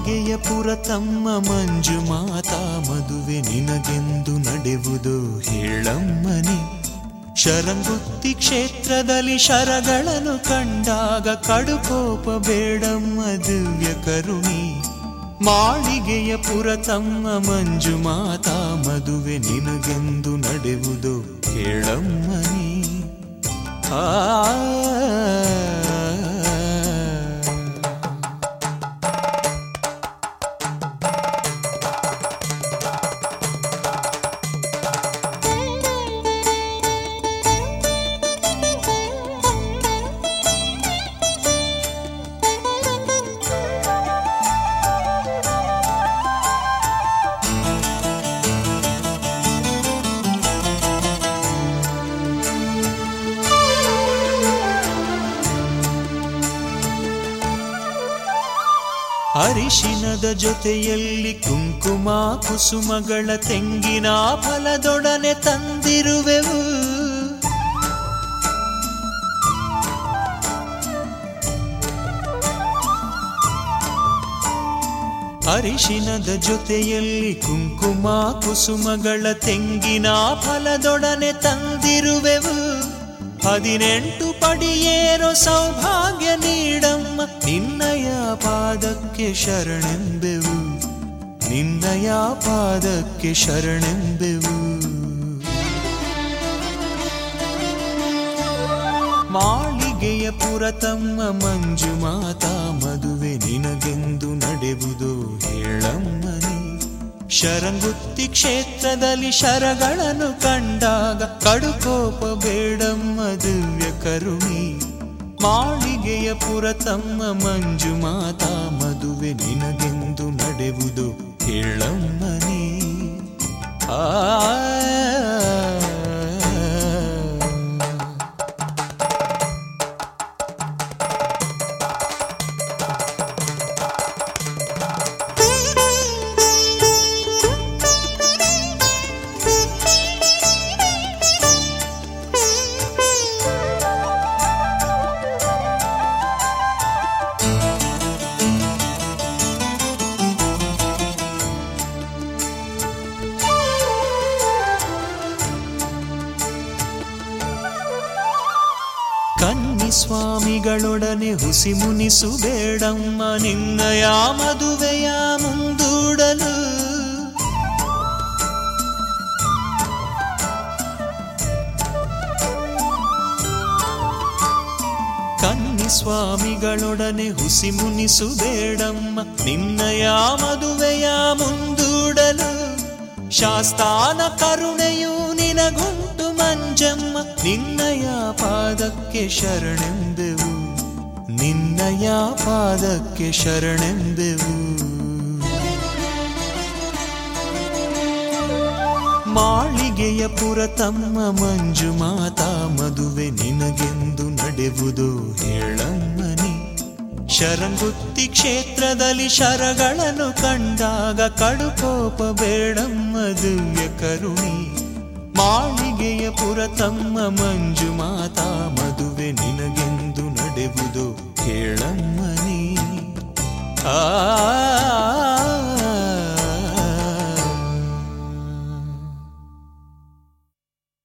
ಮಾಳಿಗೆಯ ಪುರತಮ್ಮ ಮಂಜು ಮಾತಾ ಮದುವೆ ನಿನಗೆಂದು ನಡೆವುದು ಹೇಳಮ್ಮನಿ ಶರಂಗುತ್ತಿ ಕ್ಷೇತ್ರದಲ್ಲಿ ಶರಗಳನ್ನು ಕಂಡಾಗ ಕಡುಕೋಪ ಬೇಡಮ್ಮ ದಿವ್ಯ ಕರುಣಿ ಮಾಳಿಗೆಯ ಪುರತಮ್ಮ ಮಂಜು ಮಾತಾ ಮದುವೆ ನಿನಗೆಂದು ನಡೆವುದು ಹೇಳಮ್ಮನಿ ಆ ಅರಿಶಿನದ ಜೊತೆಯಲ್ಲಿ ಕುಂಕುಮ ಕುಸುಮಗಳ ತೆಂಗಿನ ಫಲದೊಡನೆ ತಂದಿರುವೆವು ಅರಿಶಿನದ ಜೊತೆಯಲ್ಲಿ ಕುಂಕುಮ ಕುಸುಮಗಳ ತೆಂಗಿನ ಫಲದೊಡನೆ ತಂದಿರುವೆವು ಹದಿನೆಂಟು ಪಡಿಯೇರೋ ಸೌಭಾಗ್ಯ ನೀಡಮ್ಮ ನಿನ್ನಯ ಪಾದಕ್ಕೆ ಶರಣೆಂಬೆವು ನಿನ್ನಯ ಪಾದಕ್ಕೆ ಶರಣೆಂಬೆವು ಮಾಳಿಗೆಯ ಪುರತಮ್ಮ ಮಂಜು ಮಾತಾ ಮದುವೆ ನಿನಗೆಂದು ನಡೆವುದು ಹೇಳಮ್ಮನಿ ಶರಂಗುತ್ತಿ ಕ್ಷೇತ್ರದಲ್ಲಿ ಶರಗಳನ್ನು ಕಂಡಾಗ ಕಡುಕೋಪ ಬೇಡಮ್ಮ ದಿವ್ಯ ಕರುಣಿ ಮಾಳಿಗೆಯ ಪುರತಮ್ಮ ಮಂಜು ಮಾತಾ ಮದುವೆ ನಿನಗೆಂದು ನಡೆವುದು ಹೇಳಮ್ಮನಿ ಆ ಕನ್ನಿ ಸ್ವಾಮಿಗಳೊಡನೆ ಹುಸಿ ಮುನಿಸುಬೇಡಮ್ಮ ನಿನ್ನಯ ಮದುವೆಯ ಮುಂದೂಡಲು ಕನ್ನಿ ಸ್ವಾಮಿಗಳೊಡನೆ ಹುಸಿ ಮುನಿಸುಬೇಡಮ್ಮ ನಿನ್ನಯ ಮದುವೆಯ ಮುಂದೂಡಲು ಶಾಸ್ತಾನ ಕರುಣೆಯು ನಿನಗುಂಟು ಮಂಜಮ್ಮ ನಿನ್ನಯ ಪಾದಕ್ಕೆ ಶರಣೆಂದೆವು ನಿನ್ನಯ ಪಾದಕ್ಕೆ ಶರಣೆಂದೆವು ಮಾಳಿಗೆಯ ಪುರತಮ್ಮ ಮಂಜು ಮಾತಾ ಮದುವೆ ನಿನಗೆಂದು ನಡೆವುದು ಹೇಳಮ್ಮನಿ ಶರಂಗುತ್ತಿ ಕ್ಷೇತ್ರದಲ್ಲಿ ಶರಗಳನ್ನು ಕಂಡಾಗ ಕಡುಕೋಪ ಬೇಡಮ್ಮ ದಿವ್ಯ ಕರುಣಿ ಮಾಳಿಗೆಯ ಪುರತಮ್ಮ ಮಂಜು ಮಾತಾ ಮದುವೆ ನಿನಗೆಂದು ನಡೆವುದು ಹೇಳಮ್ಮನಿ ಆ